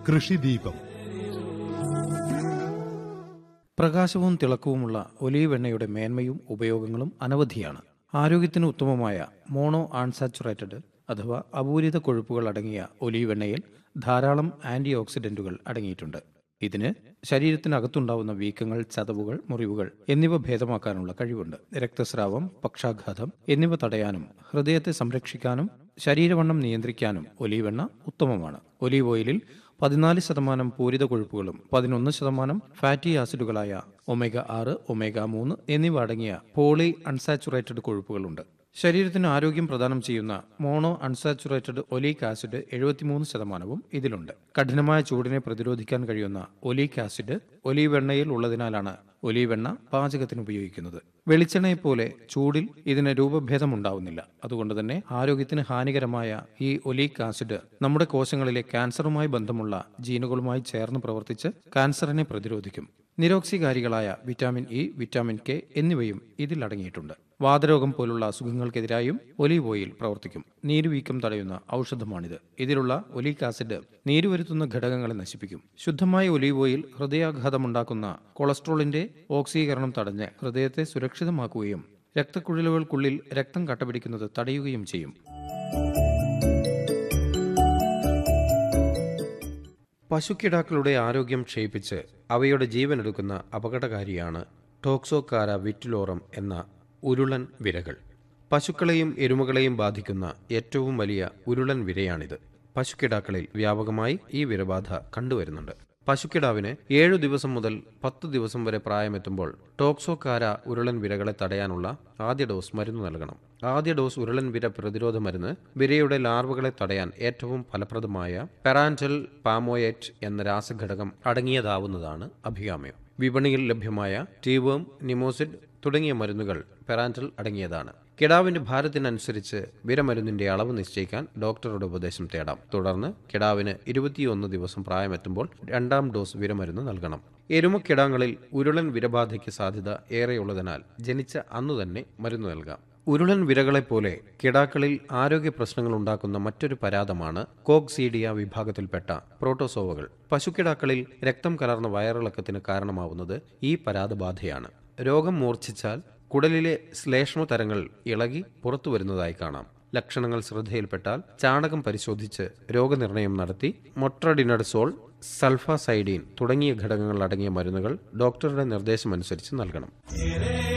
കൃഷിദീപം പ്രകാശവും തിളക്കവുമുള്ള ഒലീവ് എണ്ണയുടെ മേന്മയും ഉപയോഗങ്ങളും അനവധിയാണ് ആരോഗ്യത്തിന് ഉത്തമമായ മോണോ ആൺസാച്ചുറേറ്റഡ് അഥവാ അപൂരിത കൊഴുപ്പുകൾ അടങ്ങിയ ഒലീവ് എണ്ണയിൽ ധാരാളം ആന്റി ഓക്സിഡന്റുകൾ അടങ്ങിയിട്ടുണ്ട് ഇതിന് ശരീരത്തിനകത്തുണ്ടാവുന്ന വീക്കങ്ങൾ ചതവുകൾ മുറിവുകൾ എന്നിവ ഭേദമാക്കാനുള്ള കഴിവുണ്ട് രക്തസ്രാവം പക്ഷാഘാതം എന്നിവ തടയാനും ഹൃദയത്തെ സംരക്ഷിക്കാനും ശരീരവണ്ണം നിയന്ത്രിക്കാനും ഒലീവ് എണ്ണ ഉത്തമമാണ് ഒലീവ് ഓയിലിൽ പതിനാല് ശതമാനം പൂരിത കൊഴുപ്പുകളും പതിനൊന്ന് ശതമാനം ഫാറ്റി ആസിഡുകളായ ഒമേഗ ആറ് ഒമേഗ മൂന്ന് എന്നിവ അടങ്ങിയ പോളി അൺസാച്ചുറേറ്റഡ് കൊഴുപ്പുകളുണ്ട് ശരീരത്തിന് ആരോഗ്യം പ്രദാനം ചെയ്യുന്ന മോണോ അൺസാച്ചുറേറ്റഡ് ഒലീക് ആസിഡ് എഴുപത്തിമൂന്ന് ശതമാനവും ഇതിലുണ്ട് കഠിനമായ ചൂടിനെ പ്രതിരോധിക്കാൻ കഴിയുന്ന ഒലീക് ആസിഡ് ഒലീവ് എണ്ണയിൽ ഉള്ളതിനാലാണ് ഒലീവ് എണ്ണ പാചകത്തിന് ഉപയോഗിക്കുന്നത് വെളിച്ചെണ്ണയെപ്പോലെ ചൂടിൽ ഇതിന് രൂപഭേദം ഉണ്ടാവുന്നില്ല അതുകൊണ്ട് തന്നെ ആരോഗ്യത്തിന് ഹാനികരമായ ഈ ഒലീക് ആസിഡ് നമ്മുടെ കോശങ്ങളിലെ ക്യാൻസറുമായി ബന്ധമുള്ള ജീനുകളുമായി ചേർന്ന് പ്രവർത്തിച്ച് ക്യാൻസറിനെ പ്രതിരോധിക്കും നിരോക്സികാരികളായ വിറ്റാമിൻ ഇ വിറ്റാമിൻ കെ എന്നിവയും ഇതിൽ അടങ്ങിയിട്ടുണ്ട് വാതരോഗം പോലുള്ള അസുഖങ്ങൾക്കെതിരായും ഒലീവ് ഓയിൽ പ്രവർത്തിക്കും നീരുവീക്കം തടയുന്ന ഔഷധമാണിത് ഇതിലുള്ള ഒലീക് ആസിഡ് നീരുവരുത്തുന്ന ഘടകങ്ങളെ നശിപ്പിക്കും ശുദ്ധമായ ഒലീവ് ഓയിൽ ഹൃദയാഘാതമുണ്ടാക്കുന്ന കൊളസ്ട്രോളിന്റെ ഓക്സീകരണം തടഞ്ഞ് ഹൃദയത്തെ സുരക്ഷിതമാക്കുകയും രക്തക്കുഴലുകൾക്കുള്ളിൽ രക്തം കട്ടപിടിക്കുന്നത് തടയുകയും ചെയ്യും പശുക്കിടാക്കളുടെ ആരോഗ്യം ക്ഷയിപ്പിച്ച് അവയുടെ ജീവനെടുക്കുന്ന അപകടകാരിയാണ് ടോക്സോക്കാര വിറ്റുലോറം എന്ന ഉരുളൻ വിരകൾ പശുക്കളെയും എരുമകളെയും ബാധിക്കുന്ന ഏറ്റവും വലിയ ഉരുളൻ വിരയാണിത് പശുക്കിടാക്കളിൽ വ്യാപകമായി ഈ വിരബാധ കണ്ടുവരുന്നുണ്ട് പശുക്കിടാവിന് ഏഴു ദിവസം മുതൽ പത്ത് ദിവസം വരെ പ്രായമെത്തുമ്പോൾ ടോക്സോക്കാര ഉരുളൻ വിരകളെ തടയാനുള്ള ആദ്യ ഡോസ് മരുന്ന് നൽകണം ആദ്യ ഡോസ് ഉരുളൻ വിര പ്രതിരോധ മരുന്ന് വിരയുടെ ലാർവകളെ തടയാൻ ഏറ്റവും ഫലപ്രദമായ പെറാൻറ്റൽ പാമോയേറ്റ് എന്ന രാസഘടകം അടങ്ങിയതാവുന്നതാണ് അഭികാമ്യം വിപണിയിൽ ലഭ്യമായ ടീവേം നിമോസിഡ് തുടങ്ങിയ മരുന്നുകൾ പെറാൻറ്റൽ അടങ്ങിയതാണ് കിടാവിന്റെ ഭാരത്തിനനുസരിച്ച് വിരമരുന്നിന്റെ അളവ് നിശ്ചയിക്കാൻ ഡോക്ടറുടെ ഉപദേശം തേടാം തുടർന്ന് കിടാവിന് ഇരുപത്തിയൊന്ന് ദിവസം പ്രായമെത്തുമ്പോൾ രണ്ടാം ഡോസ് വിരമരുന്ന് നൽകണം എരുമക്കിടാങ്ങളിൽ ഉരുളൻ വിരബാധയ്ക്ക് സാധ്യത ഏറെയുള്ളതിനാൽ ജനിച്ച അന്നു തന്നെ മരുന്ന് നൽകാം ഉരുളൻ വിരകളെപ്പോലെ കിടാക്കളിൽ ആരോഗ്യ പ്രശ്നങ്ങൾ ഉണ്ടാക്കുന്ന മറ്റൊരു പരാതമാണ് കോക്സീഡിയ വിഭാഗത്തിൽപ്പെട്ട പ്രോട്ടോസോവകൾ പശുക്കിടാക്കളിൽ രക്തം കലർന്ന വയറിളക്കത്തിന് കാരണമാവുന്നത് ഈ പരാതബാധയാണ് രോഗം മൂർച്ഛിച്ചാൽ കുടലിലെ ശ്ലേഷ്മ തരങ്ങൾ ഇളകി പുറത്തു വരുന്നതായി കാണാം ലക്ഷണങ്ങൾ ശ്രദ്ധയിൽപ്പെട്ടാൽ ചാണകം പരിശോധിച്ച് രോഗനിർണയം നടത്തി മൊട്രഡിനഡസോൾ സൾഫാസൈഡീൻ തുടങ്ങിയ ഘടകങ്ങൾ അടങ്ങിയ മരുന്നുകൾ ഡോക്ടറുടെ നിർദ്ദേശമനുസരിച്ച് നൽകണം